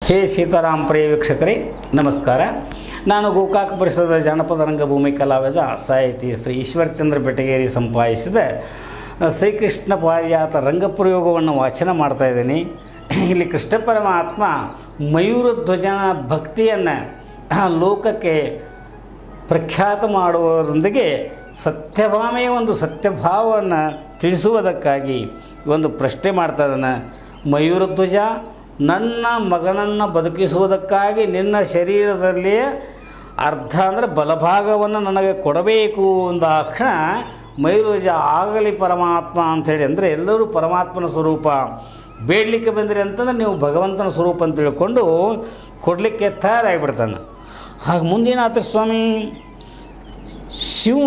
ಹೇ ಸೀತಾರಾಮ್ ಪ್ರಿಯ ವೀಕ್ಷಕರೇ ನಮಸ್ಕಾರ ನಾನು ಗೋಕಾಕ ಪರಿಸರದ ಜಾನಪದ ರಂಗಭೂಮಿ ಕಲಾವಿದ ಸಾಹಿತಿ ಶ್ರೀ ಈಶ್ವರಚಂದ್ರ ಬೆಟಗೇರಿ ಸಂಪಾದಿಸಿದ ಶ್ರೀಕೃಷ್ಣ ಪಾರಿಜಾತ ರಂಗಪ್ರಯೋಗವನ್ನು ವಾಚನ ಮಾಡ್ತಾ ಇದ್ದೀನಿ ಇಲ್ಲಿ ಕೃಷ್ಣ ಪರಮಾತ್ಮ ಮಯೂರ ಧ್ವಜನ ಭಕ್ತಿಯನ್ನು ಲೋಕಕ್ಕೆ ಪ್ರಖ್ಯಾತ ಮಾಡುವುದರೊಂದಿಗೆ ಸತ್ಯಭಾಮೆಯ ಒಂದು ಸತ್ಯಭಾವವನ್ನು ತಿಳಿಸುವುದಕ್ಕಾಗಿ ಒಂದು ಪ್ರಶ್ನೆ ಮಾಡ್ತಾ ಇದ್ದಾನೆ ಮಯೂರಧ್ವಜ ನನ್ನ ಮಗನನ್ನು ಬದುಕಿಸುವುದಕ್ಕಾಗಿ ನಿನ್ನ ಶರೀರದಲ್ಲಿಯೇ ಅರ್ಧ ಅಂದರೆ ಬಲಭಾಗವನ್ನು ನನಗೆ ಕೊಡಬೇಕು ಅಂದಾಕ್ಷಣ ಮಯೂರಧ್ವಜ ಆಗಲಿ ಪರಮಾತ್ಮ ಅಂಥೇಳಿ ಅಂದರೆ ಎಲ್ಲರೂ ಪರಮಾತ್ಮನ ಸ್ವರೂಪ ಬೇಡಲಿಕ್ಕೆ ಬಂದಿರಿ ಅಂತಂದ್ರೆ ನೀವು ಭಗವಂತನ ಸ್ವರೂಪ ಅಂತ ತಿಳ್ಕೊಂಡು ಕೊಡಲಿಕ್ಕೆ ತಯಾರಾಗಿಬಿಡ್ತಾನೆ ಹಾಗೆ ಮುಂದೇನಾಯ್ತು ಸ್ವಾಮಿ ಶಿವ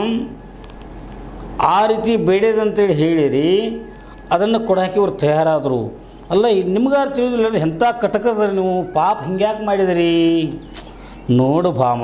ಆ ರೀತಿ ಬೇಡದಂತೇಳಿ ಹೇಳಿರಿ ಅದನ್ನು ಕೊಡೋಕೆ ಇವ್ರು ತಯಾರಾದರು ಅಲ್ಲ ನಿಮ್ಗಾರು ತಿಳಿದಿಲ್ಲ ಎಂಥ ಕಟಕದ್ರಿ ನೀವು ಪಾಪ ಹಿಂಗ್ಯಾಕೆ ಮಾಡಿದಿರಿ ನೋಡು ಭಾಮ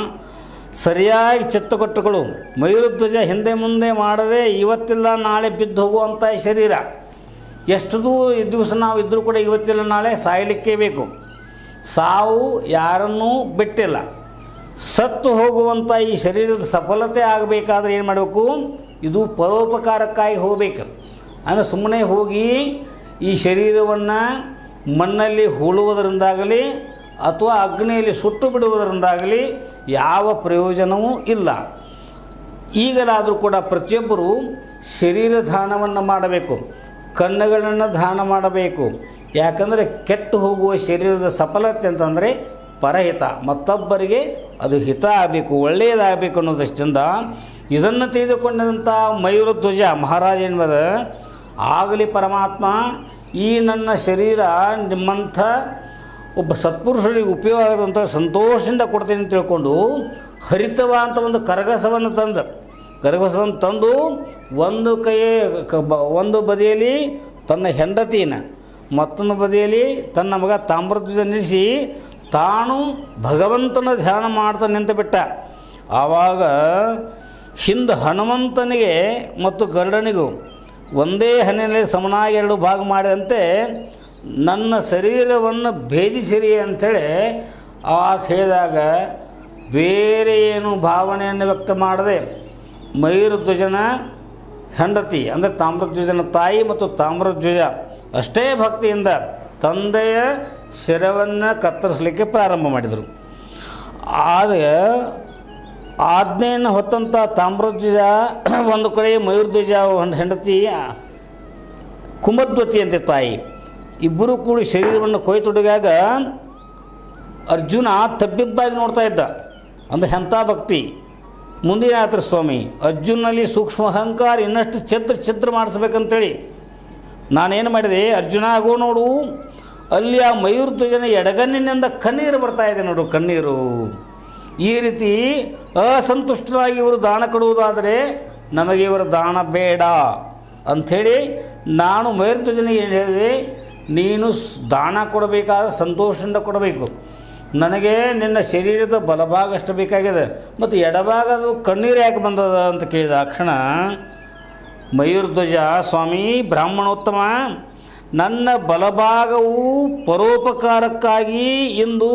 ಸರಿಯಾಗಿ ಚಿತ್ತಗೊಟ್ಟುಗಳು ಮಯೂರಧ್ವಜ ಹಿಂದೆ ಮುಂದೆ ಮಾಡದೆ ಇವತ್ತಿಲ್ಲ ನಾಳೆ ಬಿದ್ದು ಹೋಗುವಂಥ ಈ ಶರೀರ ಎಷ್ಟು ದಿವಸ ನಾವು ಇದ್ದರೂ ಕೂಡ ಇವತ್ತಿಲ್ಲ ನಾಳೆ ಸಾಯಲಿಕ್ಕೇ ಬೇಕು ಸಾವು ಯಾರನ್ನೂ ಬಿಟ್ಟಿಲ್ಲ ಸತ್ತು ಹೋಗುವಂಥ ಈ ಶರೀರದ ಸಫಲತೆ ಆಗಬೇಕಾದ್ರೆ ಏನು ಮಾಡಬೇಕು ಇದು ಪರೋಪಕಾರಕ್ಕಾಗಿ ಹೋಗಬೇಕು ಅಂದರೆ ಸುಮ್ಮನೆ ಹೋಗಿ ಈ ಶರೀರವನ್ನು ಮಣ್ಣಲ್ಲಿ ಹೂಳುವುದರಿಂದಾಗಲಿ ಅಥವಾ ಅಗ್ನಿಯಲ್ಲಿ ಸುಟ್ಟು ಬಿಡುವುದರಿಂದಾಗಲಿ ಯಾವ ಪ್ರಯೋಜನವೂ ಇಲ್ಲ ಈಗಲಾದರೂ ಕೂಡ ಪ್ರತಿಯೊಬ್ಬರು ಶರೀರ ದಾನವನ್ನು ಮಾಡಬೇಕು ಕಣ್ಣುಗಳನ್ನು ದಾನ ಮಾಡಬೇಕು ಯಾಕಂದರೆ ಕೆಟ್ಟು ಹೋಗುವ ಶರೀರದ ಸಫಲತೆ ಅಂತಂದರೆ ಪರಹಿತ ಮತ್ತೊಬ್ಬರಿಗೆ ಅದು ಹಿತ ಆಗಬೇಕು ಒಳ್ಳೆಯದಾಗಬೇಕು ಅನ್ನೋದಷ್ಟಿಂದ ಇದನ್ನು ತಿಳಿದುಕೊಂಡಂಥ ಮಯೂರ ಧ್ವಜ ಮಹಾರಾಜ ಎನ್ನುವುದ ಆಗಲಿ ಪರಮಾತ್ಮ ಈ ನನ್ನ ಶರೀರ ನಿಮ್ಮಂಥ ಒಬ್ಬ ಸತ್ಪುರುಷರಿಗೆ ಉಪಯೋಗ ಆಗೋದಂಥ ಸಂತೋಷದಿಂದ ಕೊಡ್ತೀನಿ ಅಂತ ತಿಳ್ಕೊಂಡು ಹರಿತವ ಅಂತ ಒಂದು ಕರಗಸವನ್ನು ತಂದ ಕರಗಸವನ್ನು ತಂದು ಒಂದು ಕೈ ಕ- ಬ- ಒಂದು ಬದಿಯಲ್ಲಿ ತನ್ನ ಹೆಂಡತಿನ ಮತ್ತೊಂದು ಬದಿಯಲ್ಲಿ ತನ್ನ ಮಗ ತಾಮ್ರಧ್ವಜ ನಿಲ್ಲಿಸಿ ತಾನು ಭಗವಂತನ ಧ್ಯಾನ ಮಾಡ್ತಾ ನಿಂತು ಬಿಟ್ಟ ಆವಾಗ ಹಿಂದೆ ಹನುಮಂತನಿಗೆ ಮತ್ತು ಗರುಡನಿಗೂ ಒಂದೇ ಹನಿಯಲ್ಲಿ ಸಮನಾಗಿ ಎರಡು ಭಾಗ ಮಾಡಿದಂತೆ ನನ್ನ ಶರೀರವನ್ನು ಭೇದಿಸಿರಿ ಅಂಥೇಳಿ ಆತ ಹೇಳಿದಾಗ ಬೇರೆ ಏನು ಭಾವನೆಯನ್ನು ವ್ಯಕ್ತ ಮಾಡದೆ ಮಯೂರಧ್ವಜನ ಹೆಂಡತಿ ಅಂದರೆ ತಾಮ್ರಧ್ವಜನ ತಾಯಿ ಮತ್ತು ತಾಮ್ರಧ್ವಜ ಅಷ್ಟೇ ಭಕ್ತಿಯಿಂದ ತಂದೆಯ ಶಿರವನ್ನು ಕತ್ತರಿಸಲಿಕ್ಕೆ ಪ್ರಾರಂಭ ಮಾಡಿದರು ಆದರೆ ಆಜ್ಞೆಯನ್ನು ಹೊತ್ತಂಥ ತಾಮ್ರಧ್ವಜ ಒಂದು ಕಡೆ ಮಯೂರಧ್ವಜ ಒಂದು ಹೆಂಡತಿ ಕುಮದ್ವತಿ ಅಂತೆ ತಾಯಿ ಇಬ್ಬರು ಕೂಡಿ ಶರೀರವನ್ನು ಕೊಯ್ತೊಡಗಾಗ ಅರ್ಜುನ ತಬ್ಬಿಬ್ಬಾಗಿ ನೋಡ್ತಾ ಇದ್ದ ಅಂದರೆ ಎಂಥ ಭಕ್ತಿ ಮುಂದಿನ ಆತ್ರ ಸ್ವಾಮಿ ಅರ್ಜುನಲ್ಲಿ ಸೂಕ್ಷ್ಮ ಅಹಂಕಾರ ಇನ್ನಷ್ಟು ಛಿದ್ರ ಛಿದ್ರ ಮಾಡಿಸ್ಬೇಕಂತೇಳಿ ನಾನೇನು ಮಾಡಿದೆ ಅರ್ಜುನ ಆಗೋ ನೋಡು ಅಲ್ಲಿ ಆ ಮಯೂರಧ್ವಜನ ಎಡಗಣ್ಣಿನಿಂದ ಕಣ್ಣೀರು ಬರ್ತಾ ಇದೆ ನೋಡು ಕಣ್ಣೀರು ಈ ರೀತಿ ಅಸಂತುಷ್ಟರಾಗಿ ಇವರು ದಾನ ಕೊಡುವುದಾದರೆ ನಮಗೆ ಇವರ ದಾನ ಬೇಡ ಅಂಥೇಳಿ ನಾನು ಮಯೂರಧ್ವಜನಿಗೆ ಏನು ಹೇಳಿದೆ ನೀನು ಸ್- ದಾನ ಕೊಡಬೇಕಾದ್ರೆ ಸಂತೋಷದಿಂದ ಕೊಡಬೇಕು ನನಗೆ ನಿನ್ನ ಶರೀರದ ಬಲಭಾಗ ಅಷ್ಟು ಬೇಕಾಗಿದೆ ಮತ್ತು ಎಡಭಾಗದು ಕಣ್ಣೀರು ಯಾಕೆ ಬಂದದ ಅಂತ ಕೇಳಿದ ಕ್ಷಣ ಮಯೂರಧ್ವಜ ಸ್ವಾಮಿ ಬ್ರಾಹ್ಮಣೋತ್ತಮ ನನ್ನ ಬಲಭಾಗವು ಪರೋಪಕಾರಕ್ಕಾಗಿ ಇಂದು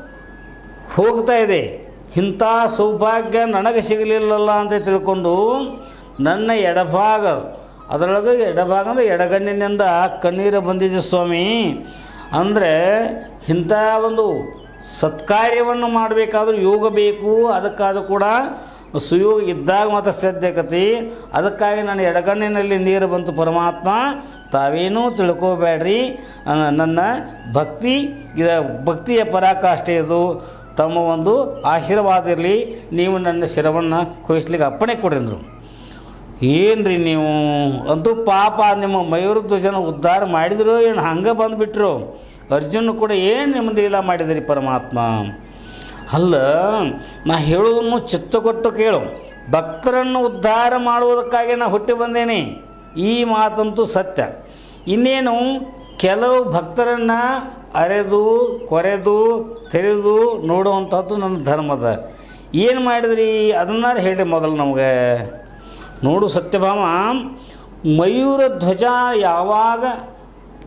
ಹೋಗ್ತಾ ಇದೆ ಇಂಥ ಸೌಭಾಗ್ಯ ನನಗೆ ಸಿಗಲಿಲ್ಲಲ್ಲ ಅಂತ ತಿಳ್ಕೊಂಡು ನನ್ನ ಎಡಭಾಗ ಅದರೊಳಗೆ ಎಡಭಾಗ ಅಂದರೆ ಎಡಗಣ್ಣಿನಿಂದ ಕಣ್ಣೀರು ಬಂದಿದೆ ಸ್ವಾಮಿ ಅಂದರೆ ಇಂಥ ಒಂದು ಸತ್ಕಾರ್ಯವನ್ನು ಮಾಡಬೇಕಾದ್ರೂ ಯೋಗ ಬೇಕು ಅದಕ್ಕಾದ್ರೂ ಕೂಡ ಸುಯೋಗ ಇದ್ದಾಗ ಮಾತ್ರ ಸಾಧ್ಯಕತಿ ಅದಕ್ಕಾಗಿ ನನ್ನ ಎಡಗಣ್ಣಿನಲ್ಲಿ ನೀರು ಬಂತು ಪರಮಾತ್ಮ ತಾವೇನೂ ತಿಳ್ಕೋಬೇಡ್ರಿ ಆ, ನನ್ನ ಭಕ್ತಿ ಇದ ಭಕ್ತಿಯ ಪರಾಕಾಷ್ಠೆ ಇದು ತಮ್ಮ ಒಂದು ಆಶೀರ್ವಾದ ಇರಲಿ ನೀವು ನನ್ನ ಶಿರವನ್ನು ಕೊಯ್ಸ್ಲಿಕ್ಕೆ ಅಪ್ಪಣೆ ಕೊಡಿದ್ರು ಏನ್ರಿ ನೀವು ಅಂತೂ ಪಾಪ ನಿಮ್ಮ ಮಯೂರಧ್ವಜನ ಉದ್ಧಾರ ಮಾಡಿದ್ರು ಏನು ಹಂಗೆ ಬಂದುಬಿಟ್ರು ಅರ್ಜುನ ಕೂಡ ಏನು ನಿಮ್ಮದು ಇಲ್ಲ ಮಾಡಿದಿರಿ ಪರಮಾತ್ಮ ಅಲ್ಲ ನಾ ಹೇಳೋದನ್ನು ಚಿತ್ತ ಕೊಟ್ಟು ಕೇಳು ಭಕ್ತರನ್ನು ಉದ್ಧಾರ ಮಾಡುವುದಕ್ಕಾಗಿ ನಾ ಹುಟ್ಟಿ ಬಂದೇನೆ ಈ ಮಾತಂತೂ ಸತ್ಯ ಇನ್ನೇನು ಕೆಲವು ಭಕ್ತರನ್ನು ಅರೆದು ಕೊರೆದು ತೆರೆದು ನೋಡುವಂಥದ್ದು ನನ್ನ ಧರ್ಮದ ಏನು ಮಾಡಿದ್ರಿ ಅದನ್ನಾರು ಹೇಳಿ ಮೊದಲು ನಮಗೆ ನೋಡು ಸತ್ಯಭಾಮ ಮಯೂರ ಧ್ವಜ ಯಾವಾಗ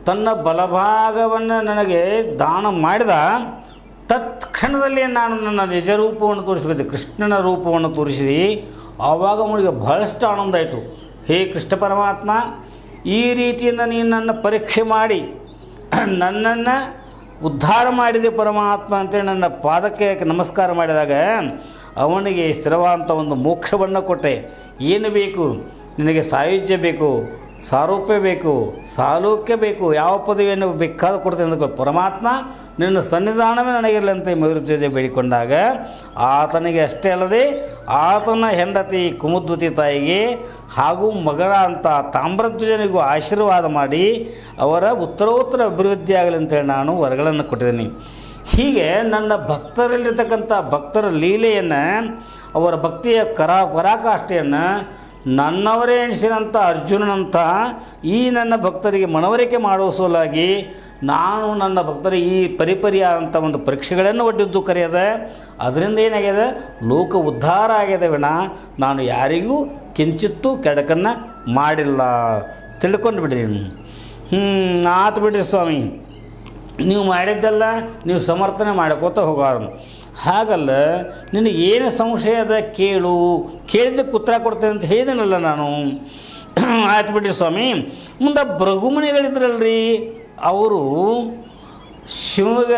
ತನ್ನ ಬಲಭಾಗವನ್ನು ನನಗೆ ದಾನ ಮಾಡಿದ ತತ್ಕ್ಷಣದಲ್ಲಿ ನಾನು ನನ್ನ ನಿಜ ರೂಪವನ್ನು ತೋರಿಸಬೇಕು ಕೃಷ್ಣನ ರೂಪವನ್ನು ತೋರಿಸಿ ಆವಾಗ ಅವನಿಗೆ ಬಹಳಷ್ಟು ಆನಂದ ಆಯಿತು ಹೇ ಕೃಷ್ಣ ಪರಮಾತ್ಮ ಈ ರೀತಿಯಿಂದ ನೀನು ನನ್ನ ಪರೀಕ್ಷೆ ಮಾಡಿ ನನ್ನನ್ನು ಉದ್ಧಾರ ಮಾಡಿದೆ ಪರಮಾತ್ಮ ಅಂತೇಳಿ ನನ್ನ ಪಾದಕ್ಕೆ ನಮಸ್ಕಾರ ಮಾಡಿದಾಗ ಅವನಿಗೆ ಸ್ಥಿರವಾದಂಥ ಒಂದು ಮೋಕ್ಷವನ್ನು ಕೊಟ್ಟೆ ಏನು ಬೇಕು ನಿನಗೆ ಸಾಯುಜ್ಯ ಬೇಕು ಸಾರೂಪ್ಯ ಬೇಕು ಸಾಲೋಕ್ಯ ಬೇಕು ಯಾವ ಪದವಿಯನ್ನು ಬೇಕಾದ ಕೊಡ್ತೇನೆ ಅಂದ್ಕೊ ಪರಮಾತ್ಮ ನಿನ್ನ ಸನ್ನಿಧಾನವೇ ನನಗಿರಲಿ ಅಂತ ಮಯೂರಧ್ವಜ ಬೇಡಿಕೊಂಡಾಗ ಆತನಿಗೆ ಅಷ್ಟೇ ಅಲ್ಲದೆ ಆತನ ಹೆಂಡತಿ ಕುಮುದ್ವತಿ ತಾಯಿಗೆ ಹಾಗೂ ಮಗಳ ಅಂತ ತಾಮ್ರಧ್ವಜನಿಗೂ ಆಶೀರ್ವಾದ ಮಾಡಿ ಅವರ ಉತ್ತರೋತ್ತರ ಅಭಿವೃದ್ಧಿ ಆಗಲಿ ಅಂತೇಳಿ ನಾನು ವರಗಳನ್ನು ಕೊಟ್ಟಿದ್ದೀನಿ ಹೀಗೆ ನನ್ನ ಭಕ್ತರಲ್ಲಿರ್ತಕ್ಕಂಥ ಭಕ್ತರ ಲೀಲೆಯನ್ನು ಅವರ ಭಕ್ತಿಯ ಕರ ಪರಾಕಾಷ್ಠೆಯನ್ನು ನನ್ನವರೇ ಎಣಿಸಿದಂಥ ಅರ್ಜುನನಂತ ಈ ನನ್ನ ಭಕ್ತರಿಗೆ ಮನವರಿಕೆ ಮಾಡುವ ಸಲುವಾಗಿ ನಾನು ನನ್ನ ಭಕ್ತರಿಗೆ ಈ ಪರಿಪರಿಯಾದಂಥ ಒಂದು ಪರೀಕ್ಷೆಗಳನ್ನು ಒಡ್ಡಿದ್ದು ಕರೆಯದೆ ಅದರಿಂದ ಏನಾಗಿದೆ ಲೋಕ ಉದ್ಧಾರ ಆಗಿದೆ ವಿಣ ನಾನು ಯಾರಿಗೂ ಕಿಂಚಿತ್ತೂ ಕೆಡಕನ್ನು ಮಾಡಿಲ್ಲ ತಿಳ್ಕೊಂಡು ಬಿಡ್ರಿ ಹ್ಞೂ ಆತು ಬಿಡ್ರಿ ಸ್ವಾಮಿ ನೀವು ಮಾಡಿದ್ದೆಲ್ಲ ನೀವು ಸಮರ್ಥನೆ ಮಾಡ್ಕೋತ ಹೋಗಾರ ಹಾಗಲ್ಲ ನಿನಗೆ ಏನು ಸಂಶಯ ಅದ ಕೇಳು ಕೇಳಿದ್ದಕ್ಕೆ ಉತ್ತರ ಕೊಡ್ತೇನೆ ಅಂತ ಹೇಳಿದನಲ್ಲ ನಾನು ಆಯ್ತು ಬಿಡ್ರಿ ಸ್ವಾಮಿ ಮುಂದೆ ಭೃಗುಮಣಿಗಳಿದ್ರಲ್ರಿ ಅವರು ಶಿವಗ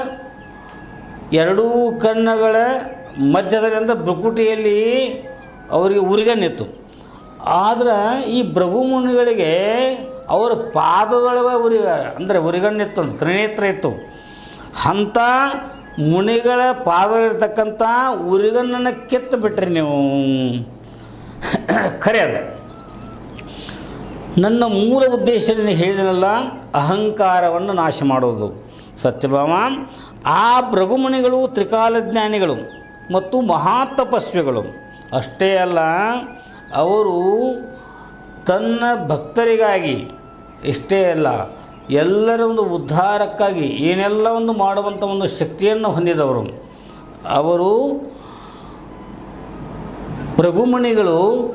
ಎರಡೂ ಕಣ್ಣುಗಳ ಮಧ್ಯದಲ್ಲಿ ಅಂದ್ರೆ ಭ್ರುಕುಟಿಯಲ್ಲಿ ಅವರಿಗೆ ಉರಿಗನ್ನಿತ್ತು ಆದ್ರೆ ಈ ಭೃಗುಮುನಿಗಳಿಗೆ ಅವರ ಪಾದದೊಳಗೆ ಉರಿಗ ಅಂದರೆ ಉರಿಗಣ್ಣಿತ್ತು ಅಂತ ತ್ರಿನೇತ್ರ ಇತ್ತು ಅಂಥ ಮುನಿಗಳ ಪಾದದಲ್ಲಿರ್ತಕ್ಕಂಥ ಉರಿಗಣ್ಣನ್ನು ಕಿತ್ತು ಬಿಟ್ರಿ ನೀವು ಖರೆ ಅದ ನನ್ನ ಮೂಲ ಉದ್ದೇಶ ನೀನು ಹೇಳಿದನಲ್ಲ ಅಹಂಕಾರವನ್ನು ನಾಶ ಮಾಡೋದು ಸತ್ಯಭಾಮ ಆ ಭೃಗುಮುನಿಗಳು ತ್ರಿಕಾಲಜ್ಞಾನಿಗಳು ಮತ್ತು ಮಹಾತಪಸ್ವಿಗಳು ಅಷ್ಟೇ ಅಲ್ಲ ಅವರು ತನ್ನ ಭಕ್ತರಿಗಾಗಿ ಇಷ್ಟೇ ಅಲ್ಲ ಎಲ್ಲರ ಒಂದು ಉದ್ಧಾರಕ್ಕಾಗಿ ಏನೆಲ್ಲ ಒಂದು ಮಾಡುವಂಥ ಒಂದು ಶಕ್ತಿಯನ್ನು ಹೊಂದಿದವರು ಅವರು ಭೃಗುಮಣಿಗಳು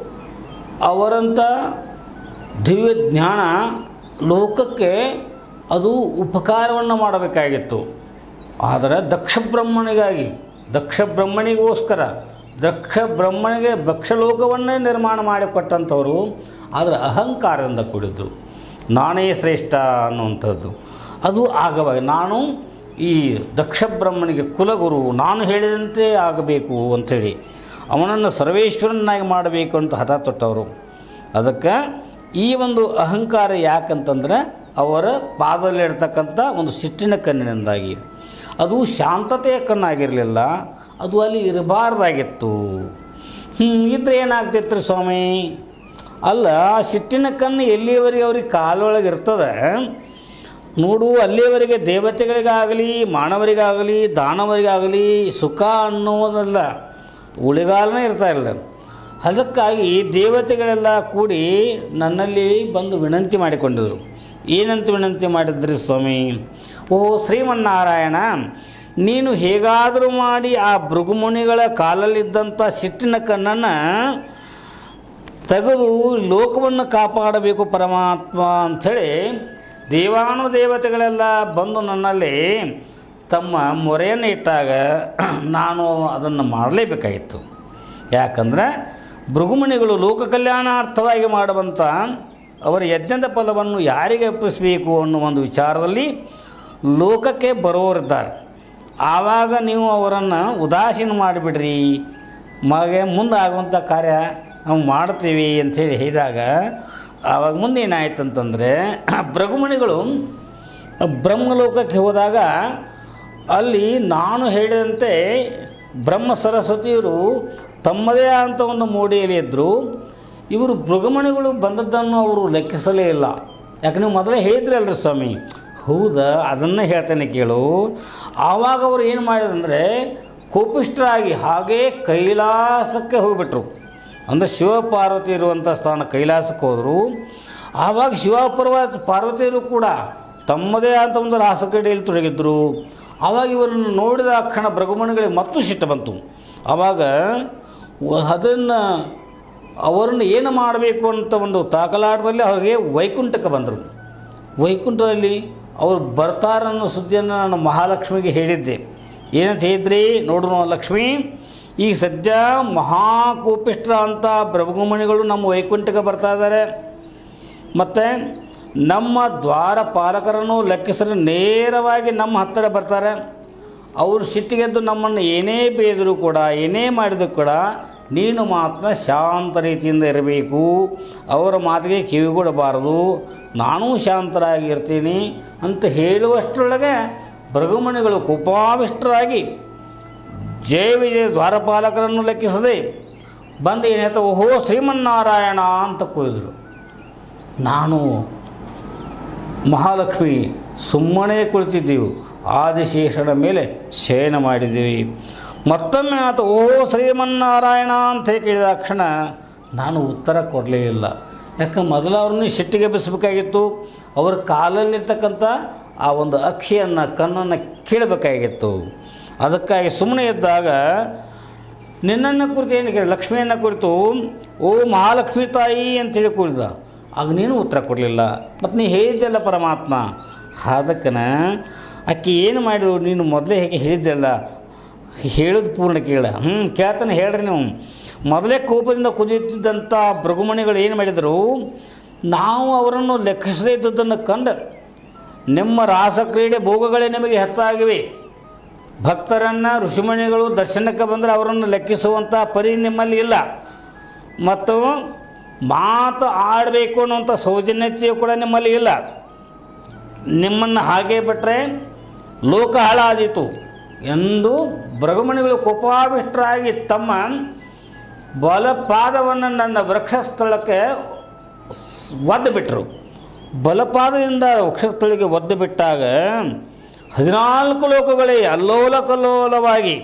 ಅವರಂಥ ದಿವ್ಯ ಜ್ಞಾನ ಲೋಕಕ್ಕೆ ಅದು ಉಪಕಾರವನ್ನು ಮಾಡಬೇಕಾಗಿತ್ತು ಆದರೆ ದಕ್ಷ ಬ್ರಹ್ಮನಿಗಾಗಿ ದಕ್ಷ ಬ್ರಹ್ಮನಿಗೋಸ್ಕರ ದಕ್ಷ ಬ್ರಹ್ಮನಿಗೆ ಭಕ್ಷಲೋಕವನ್ನೇ ನಿರ್ಮಾಣ ಮಾಡಿಕೊಟ್ಟಂಥವರು ಆದರೆ ಅಹಂಕಾರದಿಂದ ಕೂಡಿದ್ರು ನಾನೇ ಶ್ರೇಷ್ಠ ಅನ್ನುವಂಥದ್ದು ಅದು ಆಗವಾಗ ನಾನು ಈ ದಕ್ಷ ಬ್ರಹ್ಮನಿಗೆ ಕುಲಗುರು ನಾನು ಹೇಳಿದಂತೆ ಆಗಬೇಕು ಅಂಥೇಳಿ ಅವನನ್ನು ಸರ್ವೇಶ್ವರನಾಗಿ ಮಾಡಬೇಕು ಅಂತ ಹಠ ತೊಟ್ಟವರು ಅದಕ್ಕೆ ಈ ಒಂದು ಅಹಂಕಾರ ಯಾಕಂತಂದ್ರೆ ಅವರ ಪಾದದಲ್ಲಿರ್ತಕ್ಕಂಥ ಒಂದು ಸಿಟ್ಟಿನ ಕಣ್ಣಿನಿಂದಾಗಿ ಅದು ಶಾಂತತೆಯ ಕಣ್ಣಾಗಿರಲಿಲ್ಲ ಅದು ಅಲ್ಲಿ ಇರಬಾರ್ದಾಗಿತ್ತು ಹ್ಞೂ ಇದ್ರೆ ಏನಾಗ್ತಿತ್ತು ಸ್ವಾಮಿ ಅಲ್ಲ ಆ ಸಿಟ್ಟಿನ ಕಣ್ಣು ಎಲ್ಲಿಯವರೆಗೆ ಅವ್ರಿಗೆ ಕಾಲೊಳಗೆ ಇರ್ತದೆ ನೋಡು ಅಲ್ಲಿಯವರೆಗೆ ದೇವತೆಗಳಿಗಾಗಲಿ ಮಾನವರಿಗಾಗಲಿ ದಾನವರಿಗಾಗಲಿ ಸುಖ ಅನ್ನೋದಲ್ಲ ಉಳಿಗಾಲನೇ ಇರ್ತಾ ಇಲ್ಲ ಅದಕ್ಕಾಗಿ ದೇವತೆಗಳೆಲ್ಲ ಕೂಡಿ ನನ್ನಲ್ಲಿ ಬಂದು ವಿನಂತಿ ಮಾಡಿಕೊಂಡಿದ್ರು ಏನಂತ ವಿನಂತಿ ಮಾಡಿದ್ರಿ ಸ್ವಾಮಿ ಓ ಶ್ರೀಮನ್ನಾರಾಯಣ ನೀನು ಹೇಗಾದರೂ ಮಾಡಿ ಆ ಭೃಗುಮುನಿಗಳ ಕಾಲಲ್ಲಿದ್ದಂಥ ಸಿಟ್ಟಿನ ಕಣ್ಣನ್ನು ತೆಗೆದು ಲೋಕವನ್ನು ಕಾಪಾಡಬೇಕು ಪರಮಾತ್ಮ ಅಂಥೇಳಿ ದೇವಾನು ದೇವತೆಗಳೆಲ್ಲ ಬಂದು ನನ್ನಲ್ಲಿ ತಮ್ಮ ಮೊರೆಯನ್ನು ಇಟ್ಟಾಗ ನಾನು ಅದನ್ನು ಮಾಡಲೇಬೇಕಾಗಿತ್ತು ಯಾಕಂದರೆ ಭೃಗುಮಣಿಗಳು ಲೋಕ ಕಲ್ಯಾಣಾರ್ಥವಾಗಿ ಮಾಡುವಂಥ ಅವರ ಯಜ್ಞದ ಫಲವನ್ನು ಯಾರಿಗೆ ಅರ್ಪಿಸಬೇಕು ಅನ್ನೋ ಒಂದು ವಿಚಾರದಲ್ಲಿ ಲೋಕಕ್ಕೆ ಬರೋರಿದ್ದಾರೆ ಆವಾಗ ನೀವು ಅವರನ್ನು ಉದಾಸೀನ ಮಾಡಿಬಿಡ್ರಿ ಮಗೆ ಮುಂದೆ ಆಗುವಂಥ ಕಾರ್ಯ ನಾವು ಮಾಡ್ತೀವಿ ಅಂಥೇಳಿ ಹೇಳಿದಾಗ ಆವಾಗ ಮುಂದೆ ಏನಾಯ್ತು ಅಂತಂದರೆ ಭೃಗುಮಣಿಗಳು ಬ್ರಹ್ಮಲೋಕಕ್ಕೆ ಹೋದಾಗ ಅಲ್ಲಿ ನಾನು ಹೇಳಿದಂತೆ ಬ್ರಹ್ಮ ಸರಸ್ವತಿಯರು ತಮ್ಮದೇ ಆದಂಥ ಒಂದು ಮೋಡಿಯಲ್ಲಿ ಇದ್ದರು ಇವರು ಭೃಗುಮಣಿಗಳು ಬಂದದ್ದನ್ನು ಅವರು ಲೆಕ್ಕಿಸಲೇ ಇಲ್ಲ ಯಾಕೆ ನೀವು ಮೊದಲೇ ಹೇಳಿದ್ರಲ್ರಿ ಸ್ವಾಮಿ ಹೌದಾ ಅದನ್ನೇ ಹೇಳ್ತೇನೆ ಕೇಳು ಆವಾಗ ಅವರು ಏನು ಮಾಡಿದಂದರೆ ಕೋಪಿಷ್ಠರಾಗಿ ಹಾಗೇ ಕೈಲಾಸಕ್ಕೆ ಹೋಗಿಬಿಟ್ರು ಅಂದರೆ ಶಿವಪಾರ್ವತಿ ಇರುವಂಥ ಸ್ಥಾನ ಕೈಲಾಸಕ್ಕೆ ಹೋದರು ಆವಾಗ ಶಿವಪರ್ವ ಪಾರ್ವತಿಯರು ಕೂಡ ತಮ್ಮದೇ ಆದಂಥ ಒಂದು ರಾಸಕಡೆಯಲ್ಲಿ ತೊಡಗಿದ್ರು ಆವಾಗ ಇವರನ್ನು ನೋಡಿದ ಕ್ಷಣ ಭೃಗುಮಣಿಗಳಿಗೆ ಮತ್ತೂ ಸಿಟ್ಟು ಬಂತು ಆವಾಗ ಅದನ್ನು ಅವರನ್ನು ಏನು ಮಾಡಬೇಕು ಅಂತ ಒಂದು ತಾಕಲಾಟದಲ್ಲಿ ಅವ್ರಿಗೆ ವೈಕುಂಠಕ್ಕೆ ಬಂದರು ವೈಕುಂಠದಲ್ಲಿ ಅವರು ಬರ್ತಾರನ್ನೋ ಸುದ್ದಿಯನ್ನು ನಾನು ಮಹಾಲಕ್ಷ್ಮಿಗೆ ಹೇಳಿದ್ದೆ ಏನಂತ ಹೇಳಿದ್ರಿ ನೋಡು ಲಕ್ಷ್ಮಿ ಈಗ ಸದ್ಯ ಮಹಾಕೋಪಿಷ್ಟ್ರ ಅಂತ ಬ್ರಹ್ಮಮಣಿಗಳು ನಮ್ಮ ವೈಕುಂಠಕ್ಕೆ ಬರ್ತಾ ಇದ್ದಾರೆ ಮತ್ತು ನಮ್ಮ ದ್ವಾರ ಪಾಲಕರನ್ನು ಲೆಕ್ಕಿಸಲು ನೇರವಾಗಿ ನಮ್ಮ ಹತ್ತಿರ ಬರ್ತಾರೆ ಅವರು ಸಿಟ್ಟಿಗೆದ್ದು ನಮ್ಮನ್ನು ಏನೇ ಬೇದರೂ ಕೂಡ ಏನೇ ಮಾಡಿದರೂ ಕೂಡ ನೀನು ಮಾತ್ರ ಶಾಂತ ರೀತಿಯಿಂದ ಇರಬೇಕು ಅವರ ಮಾತಿಗೆ ಕಿವಿಗೊಡಬಾರದು ನಾನೂ ಶಾಂತರಾಗಿರ್ತೀನಿ ಅಂತ ಹೇಳುವಷ್ಟರೊಳಗೆ ಭೃಗುಮಣಿಗಳು ಕುಪಾವಿಷ್ಟರಾಗಿ ಜಯ ವಿಜಯ ದ್ವಾರಪಾಲಕರನ್ನು ಲೆಕ್ಕಿಸದೆ ಬಂದು ಏನಾಯ್ತು ಓಹೋ ಶ್ರೀಮನ್ನಾರಾಯಣ ಅಂತ ಕೂಗಿದ್ರು ನಾನು ಮಹಾಲಕ್ಷ್ಮಿ ಸುಮ್ಮನೆ ಕುಳಿತಿದ್ದೀವಿ ಆದಿಶೇಷನ ಮೇಲೆ ಶಯನ ಮಾಡಿದ್ದೀವಿ ಮತ್ತೊಮ್ಮೆ ಆತ ಓ ಶ್ರೀಮನ್ನಾರಾಯಣ ಅಂತ ಹೇಳಿ ಕೇಳಿದ ಕ್ಷಣ ನಾನು ಉತ್ತರ ಕೊಡಲೇ ಇಲ್ಲ ಯಾಕೆ ಮೊದಲು ಅವ್ರನ್ನ ಸಿಟ್ಟಿಗೆ ಎಬ್ಬಿಸ್ಬೇಕಾಗಿತ್ತು ಅವ್ರ ಕಾಲಲ್ಲಿರ್ತಕ್ಕಂಥ ಆ ಒಂದು ಅಕ್ಕಿಯನ್ನು ಕಣ್ಣನ್ನು ಕೀಳಬೇಕಾಗಿತ್ತು ಅದಕ್ಕಾಗಿ ಸುಮ್ಮನೆ ಇದ್ದಾಗ ನಿನ್ನನ್ನು ಕುರಿತು ಏನು ಕೇಳಿ ಲಕ್ಷ್ಮಿಯನ್ನು ಕುರಿತು ಓ ಮಹಾಲಕ್ಷ್ಮಿ ತಾಯಿ ಅಂತೇಳಿ ಕೂಡಿದ ಆಗ ನೀನು ಉತ್ತರ ಕೊಡಲಿಲ್ಲ ಮತ್ತು ನೀ ಹೇಳಿದ್ದೆಲ್ಲ ಪರಮಾತ್ಮ ಅದಕ್ಕನ ಆಕೆ ಏನು ಮಾಡಿದ್ರು ನೀನು ಮೊದಲೇ ಹೇಗೆ ಹೇಳಿದ್ದೆಲ್ಲ ಹೇಳೋದು ಪೂರ್ಣ ಕೇಳ ಹ್ಞೂ ಕೇಳ್ತಾನೆ ಹೇಳ್ರಿ ನೀವು ಮೊದಲೇ ಕೋಪದಿಂದ ಕುದಿಯುತ್ತಿದ್ದಂಥ ಭೃಗುಮಣಿಗಳು ಏನು ಮಾಡಿದರು ನಾವು ಅವರನ್ನು ಲೆಕ್ಕಿಸದೇ ಇದ್ದುದನ್ನು ಕಂಡು ನಿಮ್ಮ ರಾಸಕ್ರೀಡೆ ಭೋಗಗಳೇ ನಿಮಗೆ ಹೆಚ್ಚಾಗಿವೆ ಭಕ್ತರನ್ನು ಋಷಿಮಣಿಗಳು ದರ್ಶನಕ್ಕೆ ಬಂದರೆ ಅವರನ್ನು ಲೆಕ್ಕಿಸುವಂಥ ಪರಿ ನಿಮ್ಮಲ್ಲಿ ಇಲ್ಲ ಮತ್ತು ಮಾತು ಆಡಬೇಕು ಅನ್ನುವಂಥ ಸೌಜನ್ಯತೆಯು ಕೂಡ ನಿಮ್ಮಲ್ಲಿ ಇಲ್ಲ ನಿಮ್ಮನ್ನು ಹಾಗೆ ಬಿಟ್ಟರೆ ಲೋಕ ಹಾಳಾದೀತು ಎಂದು ಭೃಗುಮಣಿಗಳು ಕೋಪಾವಿಷ್ಟರಾಗಿ ತಮ್ಮ ಬಲಪಾದವನ್ನು ನನ್ನ ವೃಕ್ಷಸ್ಥಳಕ್ಕೆ ಒದ್ದು ಬಿಟ್ಟರು ಬಲಪಾದದಿಂದ ವೃಕ್ಷಸ್ಥಳಿಗೆ ಒದ್ದು ಬಿಟ್ಟಾಗ ಹದಿನಾಲ್ಕು ಲೋಕಗಳೇ ಅಲ್ಲೋಲ ಕಲ್ಲೋಲವಾಗಿ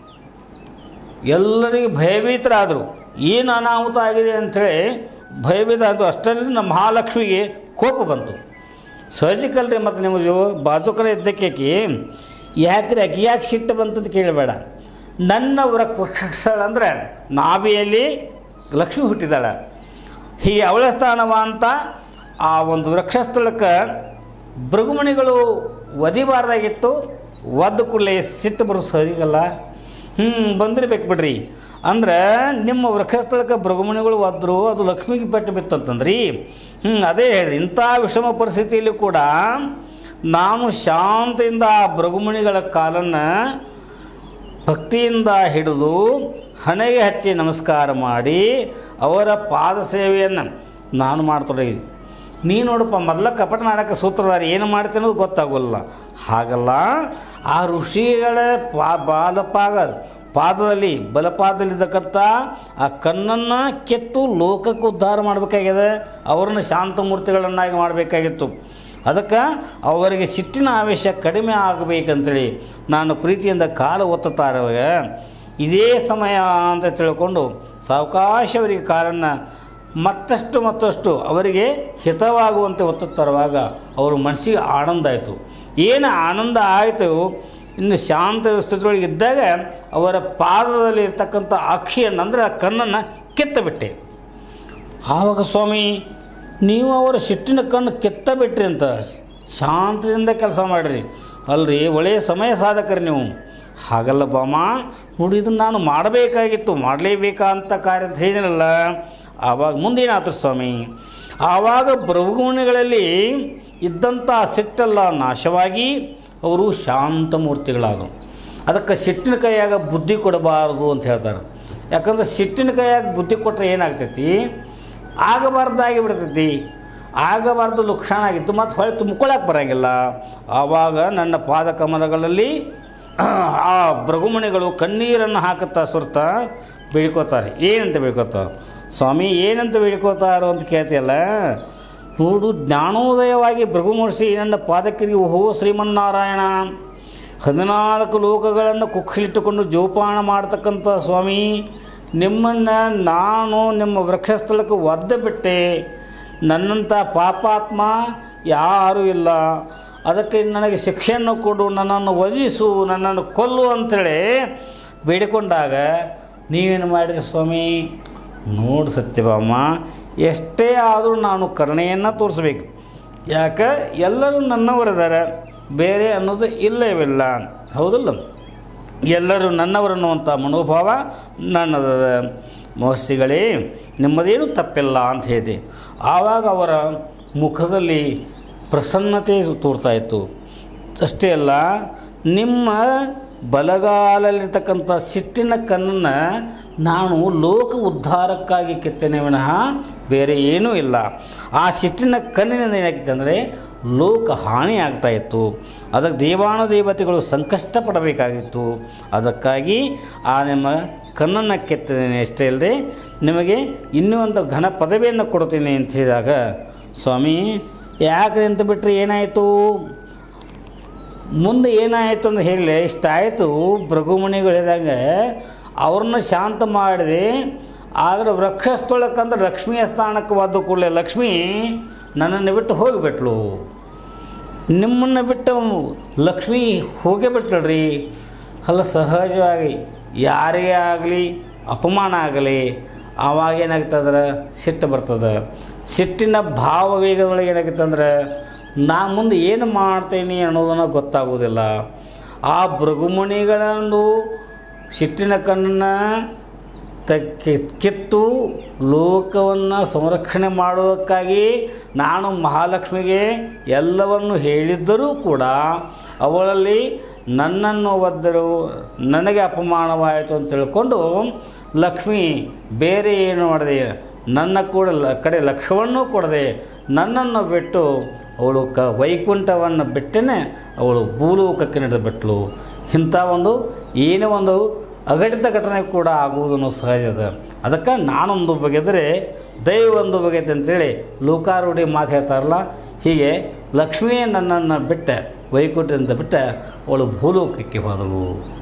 ಎಲ್ಲರಿಗೆ ಭಯಭೀತರಾದರು ಏನು ಅನಾಹುತ ಆಗಿದೆ ಅಂಥೇಳಿ ಭಯಭೀತ ಆಯಿತು ಅಷ್ಟರಲ್ಲಿ ನಮ್ಮ ಮಹಾಲಕ್ಷ್ಮಿಗೆ ಕೋಪ ಬಂತು ಸಹಜಿಕಲ್ರಿ ಮತ್ತು ನಿಮಗೆ ಬಾಜುಕರ ಇದ್ದಕ್ಕೆ ಯಾಕ್ರಿ ಆಕೆ ಯಾಕೆ ಸಿಟ್ಟು ಬಂತಂತ ಕೇಳಬೇಡ ನನ್ನ ವೃಕ್ಷಸ್ಥಳ ಅಂದರೆ ನಾಭಿಯಲ್ಲಿ ಲಕ್ಷ್ಮಿ ಹುಟ್ಟಿದಾಳೆ ಈ ಅವಳ ಸ್ಥಾನವ ಅಂತ ಆ ಒಂದು ವೃಕ್ಷಸ್ಥಳಕ್ಕೆ ಭೃಗುಮಣಿಗಳು ಒದಿಬಾರ್ದಾಗಿತ್ತು ಒದ್ದು ಕೂಡಲೇ ಸಿಟ್ಟು ಬರೋ ಸಹಜಿಗಲ್ಲ ಹ್ಞೂ ಬಂದಿರ್ಬೇಕು ಬಿಡ್ರಿ ಅಂದ್ರೆ ನಿಮ್ಮ ವೃಕ್ಷಸ್ಥಳಕ್ಕೆ ಭೃಗುಮಣಿಗಳು ಒದ್ರು ಅದು ಲಕ್ಷ್ಮಿಗೆ ಪೆಟ್ಟು ಬಿತ್ತಂತಂದ್ರಿ ಹ್ಞೂ ಅದೇ ಹೇಳಿದೆ ಇಂಥ ವಿಷಮ ಪರಿಸ್ಥಿತಿಯಲ್ಲಿ ಕೂಡ ನಾನು ಶಾಂತಿಯಿಂದ ಆ ಭೃಗುಮಣಿಗಳ ಕಾಲನ್ನು ಭಕ್ತಿಯಿಂದ ಹಿಡಿದು ಹಣೆಗೆ ಹಚ್ಚಿ ನಮಸ್ಕಾರ ಮಾಡಿ ಅವರ ಪಾದ ಸೇವೆಯನ್ನು ನಾನು ಮಾಡ್ತೊಡಗಿದ್ದೆ ನೀ ನೋಡಪ್ಪ ಮೊದಲ ಕಪಟ ನಾಟಕ ಸೂತ್ರಧಾರಿ ಏನು ಮಾಡ್ತೀನಿ ಅನ್ನೋದು ಗೊತ್ತಾಗೋಲ್ಲ ಹಾಗಲ್ಲ ಆ ಋಷಿಗಳ ಪಾ ಬಾಲಪಾಗ ಪಾದದಲ್ಲಿ ಬಲಪಾದದಲ್ಲಿದ್ದಕ್ಕಂಥ ಆ ಕಣ್ಣನ್ನು ಕೆತ್ತು ಲೋಕಕ್ಕೆ ಉದ್ಧಾರ ಮಾಡಬೇಕಾಗಿದೆ ಅವರನ್ನು ಶಾಂತ ಮೂರ್ತಿಗಳನ್ನಾಗಿ ಮಾಡಬೇಕಾಗಿತ್ತು ಅದಕ್ಕೆ ಅವರಿಗೆ ಸಿಟ್ಟಿನ ಆವೇಶ ಕಡಿಮೆ ಆಗಬೇಕಂತೇಳಿ ನಾನು ಪ್ರೀತಿಯಿಂದ ಕಾಲು ಒತ್ತುತ್ತಾರವಾಗ ಇದೇ ಸಮಯ ಅಂತ ತಿಳ್ಕೊಂಡು ಸಾವಕಾಶ ಅವರಿಗೆ ಕಾರನ್ನು ಮತ್ತಷ್ಟು ಮತ್ತಷ್ಟು ಅವರಿಗೆ ಹಿತವಾಗುವಂತೆ ಒತ್ತು ತರುವಾಗ ಅವ್ರ ಮನಸ್ಸಿಗೆ ಆನಂದ ಆಯಿತು ಏನು ಆನಂದ ಆಯಿತು ಇನ್ನು ಶಾಂತ ಸ್ಥಿತಿಯೊಳಗೆ ಇದ್ದಾಗ ಅವರ ಪಾದದಲ್ಲಿ ಇರ್ತಕ್ಕಂಥ ಅಕ್ಕಿಯನ್ನು ಅಂದರೆ ಆ ಕಣ್ಣನ್ನು ಕಿತ್ತಬಿಟ್ಟೆ ಆವಾಗ ಸ್ವಾಮಿ ನೀವು ಅವರ ಸಿಟ್ಟಿನ ಕಣ್ಣು ಕಿತ್ತ ಬಿಟ್ರಿ ಅಂತ ಶಾಂತದಿಂದ ಕೆಲಸ ಮಾಡಿರಿ ಅಲ್ರಿ ಒಳ್ಳೆಯ ಸಮಯ ಸಾಧಕರಿ ನೀವು ಹಾಗಲ್ಲ ಬಾಮ ನೋಡಿ ಇದನ್ನು ನಾನು ಮಾಡಬೇಕಾಗಿತ್ತು ಮಾಡಲೇಬೇಕಾ ಅಂತ ಕಾರ್ಯ ಅಂತ ಹೇಳಿದ್ನಲ್ಲ ಆವಾಗ ಮುಂದೇನಾಯ್ತು ಸ್ವಾಮಿ ಆವಾಗ ಭೃಗುಮಣಿಗಳಲ್ಲಿ ಇದ್ದಂಥ ಸಿಟ್ಟೆಲ್ಲ ನಾಶವಾಗಿ ಅವರು ಶಾಂತ ಮೂರ್ತಿಗಳಾದವು ಅದಕ್ಕೆ ಸಿಟ್ಟಿನ ಕೈಯಾಗ ಬುದ್ಧಿ ಕೊಡಬಾರದು ಅಂತ ಹೇಳ್ತಾರೆ ಯಾಕಂದ್ರೆ ಸಿಟ್ಟಿನ ಕೈಯಾಗ ಬುದ್ಧಿ ಕೊಟ್ಟರೆ ಏನಾಗ್ತೈತಿ ಆಗಬಾರ್ದಾಗಿ ಬಿಡ್ತೈತಿ ಆಗಬಾರ್ದು ಲಕ್ಷಣ ಆಗಿತ್ತು ಮತ್ತು ಹೊಳೆ ತುಂಬ್ಕೊಳಕ್ಕೆ ಬರೋಂಗಿಲ್ಲ ಆವಾಗ ನನ್ನ ಪಾದ ಕಮಲಗಳಲ್ಲಿ ಆ ಭೃಗುಮಣಿಗಳು ಕಣ್ಣೀರನ್ನು ಹಾಕುತ್ತಾ ಸುರ್ತ ಬೇಡ್ಕೋತಾರೆ ಏನಂತ ಬೇಡ್ಕೋತಾವ ಸ್ವಾಮಿ ಏನಂತ ಬೇಡ್ಕೋತಾರೋ ಅಂತ ಕೇಳ್ತಿಯಲ್ಲ ನೋಡು ಜ್ಞಾನೋದಯವಾಗಿ ಭೃಗುಮೂರ್ಸಿ ನನ್ನ ಪಾದಕ್ಕಿರಿಗೆ ಓಹೋ ಶ್ರೀಮನ್ನಾರಾಯಣ ಹದಿನಾಲ್ಕು ಲೋಕಗಳನ್ನು ಕುಕ್ಷಿಲಿಟ್ಟುಕೊಂಡು ಜೋಪಾನ ಮಾಡ್ತಕ್ಕಂಥ ಸ್ವಾಮಿ ನಿಮ್ಮನ್ನು ನಾನು ನಿಮ್ಮ ವೃಕ್ಷಸ್ಥಳಕ್ಕೆ ಒದ್ದೆ ಬಿಟ್ಟೆ ನನ್ನಂಥ ಪಾಪಾತ್ಮ ಯಾರೂ ಇಲ್ಲ ಅದಕ್ಕೆ ನನಗೆ ಶಿಕ್ಷೆಯನ್ನು ಕೊಡು ನನ್ನನ್ನು ವಧಿಸು ನನ್ನನ್ನು ಕೊಲ್ಲು ಅಂಥೇಳಿ ಬೇಡಿಕೊಂಡಾಗ ನೀವೇನು ಮಾಡಿರಿ ಸ್ವಾಮಿ ನೋಡು ಸತ್ಯಭಾಮ ಎಷ್ಟೇ ಆದರೂ ನಾನು ಕರುಣೆಯನ್ನು ತೋರಿಸ್ಬೇಕು ಯಾಕೆ ಎಲ್ಲರೂ ನನ್ನವರಿದ್ದಾರೆ ಬೇರೆ ಅನ್ನೋದು ಇಲ್ಲವಿಲ್ಲ ಹೌದಲ್ಲ ಎಲ್ಲರೂ ನನ್ನವರನ್ನುವಂಥ ಮನೋಭಾವ ನನ್ನದ ಮಹರ್ಷಿಗಳೇ ನಿಮ್ಮದೇನು ತಪ್ಪಿಲ್ಲ ಅಂತ ಹೇಳಿದೆ ಆವಾಗ ಅವರ ಮುಖದಲ್ಲಿ ಪ್ರಸನ್ನತೆ ತೋರ್ತಾ ಇತ್ತು ಅಷ್ಟೇ ಅಲ್ಲ ನಿಮ್ಮ ಬಲಗಾಲಲ್ಲಿರ್ತಕ್ಕಂಥ ಸಿಟ್ಟಿನ ಕಣ್ಣನ್ನು ನಾನು ಲೋಕ ಉದ್ಧಾರಕ್ಕಾಗಿ ಕೆತ್ತನೆ ವಿನಃ ಬೇರೆ ಏನೂ ಇಲ್ಲ ಆ ಸಿಟ್ಟಿನ ಕಣ್ಣಿನಿಂದ ಏನಾಗಿತ್ತು ಅಂದರೆ ಲೋಕ ಹಾನಿ ಆಗ್ತಾ ಇತ್ತು ಅದಕ್ಕೆ ದೇವಾನು ದೇವತೆಗಳು ಸಂಕಷ್ಟ ಪಡಬೇಕಾಗಿತ್ತು ಅದಕ್ಕಾಗಿ ಆ ನಿಮ್ಮ ಕಣ್ಣನ್ನು ಕೆತ್ತಿದ್ದೇನೆ ಅಷ್ಟೇ ಅಲ್ಲದೆ ನಿಮಗೆ ಇನ್ನೂ ಒಂದು ಘನ ಪದವಿಯನ್ನು ಕೊಡ್ತೀನಿ ಅಂತ ಹೇಳಿದಾಗ ಸ್ವಾಮಿ ಯಾಕೆ ನಿಂತು ಬಿಟ್ಟರೆ ಏನಾಯಿತು ಮುಂದೆ ಏನಾಯಿತು ಅಂತ ಹೇಳಿ ಇಷ್ಟಾಯಿತು ಭೃಗುಮುನಿಗಳು ಹೇಳಿದಂಗೆ ಅವ್ರನ್ನ ಶಾಂತ ಮಾಡಿದೆ ಆದರೆ ವೃಕ್ಷಸ್ಥಳಕ್ಕಂದ್ರೆ ಲಕ್ಷ್ಮಿಯ ಸ್ಥಾನಕ್ಕೆ ಒದ್ದು ಕೂಡಲೇ ಲಕ್ಷ್ಮಿ ನನ್ನನ್ನು ಬಿಟ್ಟು ಹೋಗಿಬಿಟ್ಲು ನಿಮ್ಮನ್ನು ಬಿಟ್ಟು ಲಕ್ಷ್ಮಿ ಹೋಗೇ ಬಿಟ್ಲಡ್ರಿ ಅಲ್ಲ ಸಹಜವಾಗಿ ಯಾರಿಗೇ ಆಗಲಿ ಅಪಮಾನ ಆಗಲಿ ಆವಾಗ ಏನಾಗ್ತದ್ರೆ ಸಿಟ್ಟು ಬರ್ತದೆ ಸಿಟ್ಟಿನ ಭಾವ ವೇಗದೊಳಗೆ ಏನಾಗುತ್ತಂದ್ರೆ ನಾ ಮುಂದೆ ಏನು ಮಾಡ್ತೀನಿ ಅನ್ನೋದನ್ನು ಗೊತ್ತಾಗೋದಿಲ್ಲ ಆ ಭೃಗುಮುನಿಗಳನ್ನು ಸಿಟ್ಟಿನ ಕಣ್ಣನ್ನು ತ ಕಿ- ಕಿತ್ತು ಲೋಕವನ್ನು ಸಂರಕ್ಷಣೆ ಮಾಡುವುದಕ್ಕಾಗಿ ನಾನು ಮಹಾಲಕ್ಷ್ಮಿಗೆ ಎಲ್ಲವನ್ನು ಹೇಳಿದ್ದರೂ ಕೂಡ ಅವಳಲ್ಲಿ ನನ್ನನ್ನು ಒದ್ದರು ನನಗೆ ಅಪಮಾನವಾಯಿತು ಅಂತ ತಿಳ್ಕೊಂಡು ಲಕ್ಷ್ಮಿ ಬೇರೆ ಏನು ಮಾಡಿದೆ ನನ್ನ ಕೂಡ ಲ- ಕಡೆ ಲಕ್ಷ್ಯವನ್ನು ಕೊಡದೆ ನನ್ನನ್ನು ಬಿಟ್ಟು ಅವಳು ಕ ವೈಕುಂಠವನ್ನು ಬಿಟ್ಟೇ ಅವಳು ಭೂಲೋಕಕ್ಕೆ ನಡೆದುಬಿಟ್ಲು ಇಂಥ ಒಂದು ಏನೋ ಒಂದು ಅಘಟಿತ ಘಟನೆ ಕೂಡ ಆಗುವುದನ್ನು ಸಹಜದ ಅದಕ್ಕೆ ನಾನೊಂದು ಬಗೆದರೆ ದೈವ ಒಂದು ಬಗೆತೆ ಅಂತೇಳಿ ಲೋಕಾರೂಢಿ ಮಾತು ಹೇಳ್ತಾರಲ್ಲ ಹೀಗೆ ಲಕ್ಷ್ಮಿಯೇ ನನ್ನನ್ನು ಬಿಟ್ಟೆ ವೈಕುಂಠದಿಂದ ಬಿಟ್ಟೆ ಅವಳು ಭೂಲೋಕಕ್ಕೆ ಹೋದಳು